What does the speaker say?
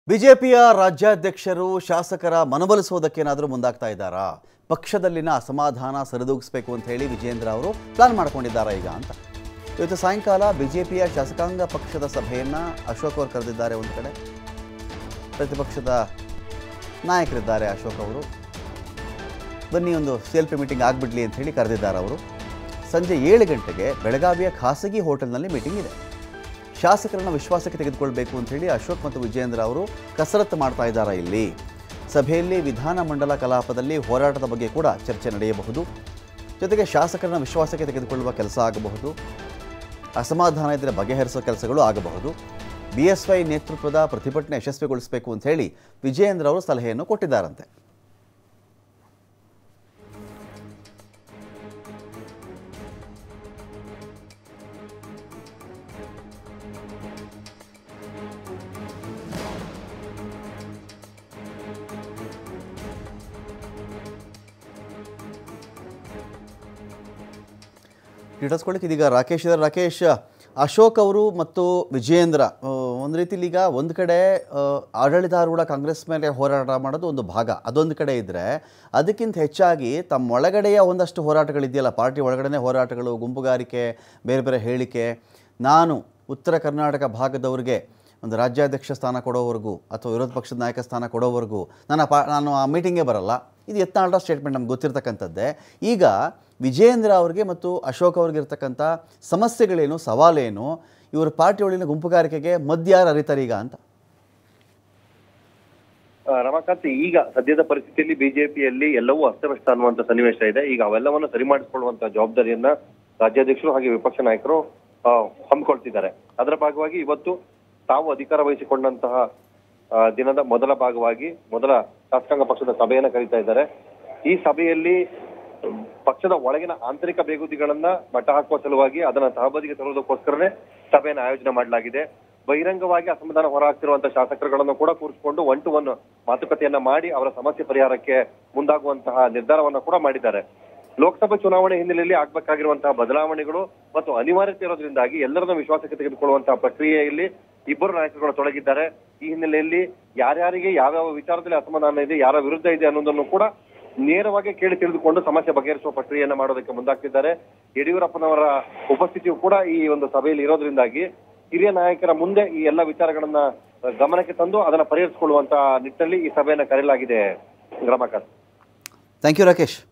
ಬಿಜೆಪಿಯ ರಾಜ್ಯಾಧ್ಯಕ್ಷರು ಶಾಸಕರ ಮನವೊಲಿಸೋದಕ್ಕೇನಾದರೂ ಮುಂದಾಗ್ತಾ ಇದ್ದಾರಾ ಪಕ್ಷದಲ್ಲಿನ ಅಸಮಾಧಾನ ಸರಿದೂಗಿಸಬೇಕು ಅಂತ ಹೇಳಿ ವಿಜೇಂದ್ರ ಅವರು ಪ್ಲಾನ್ ಮಾಡ್ಕೊಂಡಿದ್ದಾರಾ ಈಗ ಅಂತ ಇವತ್ತು ಸಾಯಂಕಾಲ ಬಿಜೆಪಿಯ ಶಾಸಕಾಂಗ ಪಕ್ಷದ ಸಭೆಯನ್ನು ಅಶೋಕ್ ಅವರು ಕರೆದಿದ್ದಾರೆ ಒಂದು ಕಡೆ ಪ್ರತಿಪಕ್ಷದ ನಾಯಕರಿದ್ದಾರೆ ಅಶೋಕ್ ಅವರು ಬನ್ನಿ ಒಂದು ಸೆಲ್ಫಿ ಮೀಟಿಂಗ್ ಆಗಿಬಿಡ್ಲಿ ಅಂತ ಹೇಳಿ ಕರೆದಿದ್ದಾರೆ ಅವರು ಸಂಜೆ ಏಳು ಗಂಟೆಗೆ ಬೆಳಗಾವಿಯ ಖಾಸಗಿ ಹೋಟೆಲ್ನಲ್ಲಿ ಮೀಟಿಂಗ್ ಇದೆ ಶಾಸಕರನ್ನ ವಿಶ್ವಾಸಕ್ಕೆ ತೆಗೆದುಕೊಳ್ಬೇಕು ಅಂತ ಹೇಳಿ ಅಶೋಕ್ ಮತ್ತು ವಿಜೇಂದ್ರ ಅವರು ಕಸರತ್ತು ಮಾಡ್ತಾ ಇದ್ದಾರೆ ಇಲ್ಲಿ ಸಭೆಯಲ್ಲಿ ವಿಧಾನಮಂಡಲ ಕಲಾಪದಲ್ಲಿ ಹೋರಾಟದ ಬಗ್ಗೆ ಕೂಡ ಚರ್ಚೆ ನಡೆಯಬಹುದು ಜೊತೆಗೆ ಶಾಸಕರನ್ನ ವಿಶ್ವಾಸಕ್ಕೆ ತೆಗೆದುಕೊಳ್ಳುವ ಕೆಲಸ ಆಗಬಹುದು ಅಸಮಾಧಾನ ಇದ್ದರೆ ಬಗೆಹರಿಸೋ ಕೆಲಸಗಳು ಆಗಬಹುದು ಬಿ ಎಸ್ ವೈ ನೇತೃತ್ವದ ಪ್ರತಿಭಟನೆ ಯಶಸ್ವಿಗೊಳಿಸಬೇಕು ಅಂತ ಹೇಳಿ ವಿಜಯೇಂದ್ರ ಅವರು ಸಲಹೆಯನ್ನು ಕೊಟ್ಟಿದ್ದಾರಂತೆ ಇಡಿಸ್ಕೊಳ್ಳಿಕ್ಕೆ ಇದೀಗ ರಾಕೇಶ್ ಇದ್ದಾರೆ ರಾಕೇಶ್ ಅಶೋಕ್ ಅವರು ಮತ್ತು ವಿಜಯೇಂದ್ರ ಆ, ಒಂದು ರೀತಿಲಿ ಈಗ ಒಂದು ಕಡೆ ಆ, ಆಡಳಿತಾರೂಢ ಕಾಂಗ್ರೆಸ್ ಮೇಲೆ ಹೋರಾಟ ಮಾಡೋದು ಒಂದು ಭಾಗ ಅದೊಂದು ಕಡೆ ಇದ್ದರೆ ಅದಕ್ಕಿಂತ ಹೆಚ್ಚಾಗಿ ತಮ್ಮ ಒಳಗಡೆಯ ಒಂದಷ್ಟು ಹೋರಾಟಗಳಿದೆಯಲ್ಲ ಪಾರ್ಟಿ ಒಳಗಡೆನೇ ಹೋರಾಟಗಳು ಗುಂಪುಗಾರಿಕೆ ಬೇರೆ ಬೇರೆ ಹೇಳಿಕೆ ನಾನು ಉತ್ತರ ಕರ್ನಾಟಕ ಭಾಗದವ್ರಿಗೆ ಒಂದು ರಾಜ್ಯಾಧ್ಯಕ್ಷ ಸ್ಥಾನ ಕೊಡೋವರೆಗೂ ಅಥವಾ ವಿರೋಧ ಪಕ್ಷದ ನಾಯಕ ಸ್ಥಾನ ಕೊಡೋವರೆಗೂ ನಾನು ಆ ಪಾ ನಾನು ಆ ಮೀಟಿಂಗೇ ಬರಲ್ಲ ಇದು ಯತ್ನಾಳ ಸ್ಟೇಟ್ಮೆಂಟ್ ನಮ್ಗೆ ಗೊತ್ತಿರ್ತಕ್ಕಂಥದ್ದೇ ಈಗ ವಿಜೇಂದ್ರ ಅವ್ರಿಗೆ ಮತ್ತು ಅಶೋಕ್ ಅವ್ರಿಗೆ ಇರ್ತಕ್ಕಂಥ ಸಮಸ್ಯೆಗಳೇನು ಸವಾಲೇನು ಇವ್ರ ಪಾರ್ಟಿ ಒಳಗಿನ ಗುಂಪುಗಾರಿಕೆಗೆ ಮಧ್ಯಾರು ಅರಿತಾರೆ ಈಗ ಅಂತ ಆ, ರಮಾಕಾಂತ್ ಈಗ ಸದ್ಯದ ಪರಿಸ್ಥಿತಿಯಲ್ಲಿ ಬಿಜೆಪಿಯಲ್ಲಿ ಎಲ್ಲವೂ ಅಸ್ತವ್ಯಸ್ತ ಅನ್ನುವಂತ ಸನ್ನಿವೇಶ ಇದೆ ಈಗ ಅವೆಲ್ಲವನ್ನು ಸರಿ ಮಾಡಿಸಿಕೊಳ್ಳುವಂತ ಜವಾಬ್ದಾರಿಯನ್ನ ರಾಜ್ಯಾಧ್ಯಕ್ಷರು ಹಾಗೆ ವಿಪಕ್ಷ ನಾಯಕರು ಆ, ಹಮ್ಮಿಕೊಳ್ತಿದ್ದಾರೆ ಅದರ ಭಾಗವಾಗಿ ಇವತ್ತು ತಾವು ಅಧಿಕಾರ ವಹಿಸಿಕೊಂಡಂತಹ ಆ, ದಿನದ ಮೊದಲ ಭಾಗವಾಗಿ ಮೊದಲ ಶಾಸಕಾಂಗ ಪಕ್ಷದ ಸಭೆಯನ್ನ ಕರೀತಾ ಇದ್ದಾರೆ ಈ ಸಭೆಯಲ್ಲಿ ಪಕ್ಷದ ಒಳಗಿನ ಆಂತರಿಕ ಬೇಗುದಿಗಳನ್ನ ಮಟ್ಟ ಹಾಕುವ ಸಲುವಾಗಿ ಅದನ್ನ ತಹಬದಿಗೆ ತರುವುದಕ್ಕೋಸ್ಕರನೇ ಸಭೆಯನ್ನು ಆಯೋಜನೆ ಮಾಡಲಾಗಿದೆ ಬಹಿರಂಗವಾಗಿ ಅಸಮಾಧಾನ ಹೊರಹಾಕ್ತಿರುವಂತಹ ಶಾಸಕರುಗಳನ್ನು ಕೂಡ ಕೂರಿಸಿಕೊಂಡು ಒನ್ ಟು ಒನ್ ಮಾತುಕತೆಯನ್ನ ಮಾಡಿ ಅವರ ಸಮಸ್ಯೆ ಪರಿಹಾರಕ್ಕೆ ಮುಂದಾಗುವಂತಹ ನಿರ್ಧಾರವನ್ನ ಕೂಡ ಮಾಡಿದ್ದಾರೆ ಲೋಕಸಭಾ ಚುನಾವಣೆ ಹಿನ್ನೆಲೆಯಲ್ಲಿ ಆಗ್ಬೇಕಾಗಿರುವಂತಹ ಬದಲಾವಣೆಗಳು ಮತ್ತು ಅನಿವಾರ್ಯತೆ ಇರೋದ್ರಿಂದಾಗಿ ಎಲ್ಲರನ್ನೂ ವಿಶ್ವಾಸಕ್ಕೆ ತೆಗೆದುಕೊಳ್ಳುವಂತಹ ಪ್ರಕ್ರಿಯೆಯಲ್ಲಿ ಇಬ್ಬರು ನಾಯಕರುಗಳು ತೊಡಗಿದ್ದಾರೆ ಈ ಹಿನ್ನೆಲೆಯಲ್ಲಿ ಯಾರ್ಯಾರಿಗೆ ಯಾವ್ಯಾವ ವಿಚಾರದಲ್ಲಿ ಅಸಮಾಧಾನ ಇದೆ ಯಾರ ವಿರುದ್ಧ ಇದೆ ಅನ್ನೋದನ್ನು ಕೂಡ ನೇರವಾಗಿ ಕೇಳಿ ತಿಳಿದುಕೊಂಡು ಸಮಸ್ಯೆ ಬಗೆಹರಿಸುವ ಪ್ರಕ್ರಿಯೆಯನ್ನ ಮಾಡೋದಕ್ಕೆ ಮುಂದಾಗ್ತಿದ್ದಾರೆ ಯಡಿಯೂರಪ್ಪನವರ ಉಪಸ್ಥಿತಿಯು ಕೂಡ ಈ ಒಂದು ಸಭೆಯಲ್ಲಿ ಇರೋದ್ರಿಂದಾಗಿ ಹಿರಿಯ ನಾಯಕರ ಮುಂದೆ ಈ ಎಲ್ಲ ವಿಚಾರಗಳನ್ನ ಗಮನಕ್ಕೆ ತಂದು ಅದನ್ನ ಪರಿಹರಿಸಿಕೊಳ್ಳುವಂತ ನಿಟ್ಟಿನಲ್ಲಿ ಈ ಸಭೆಯನ್ನ ಕರೆಯಲಾಗಿದೆ ರಮಾಕಾಂತ್ ಥ್ಯಾಂಕ್ ಯು ರಾಕೇಶ್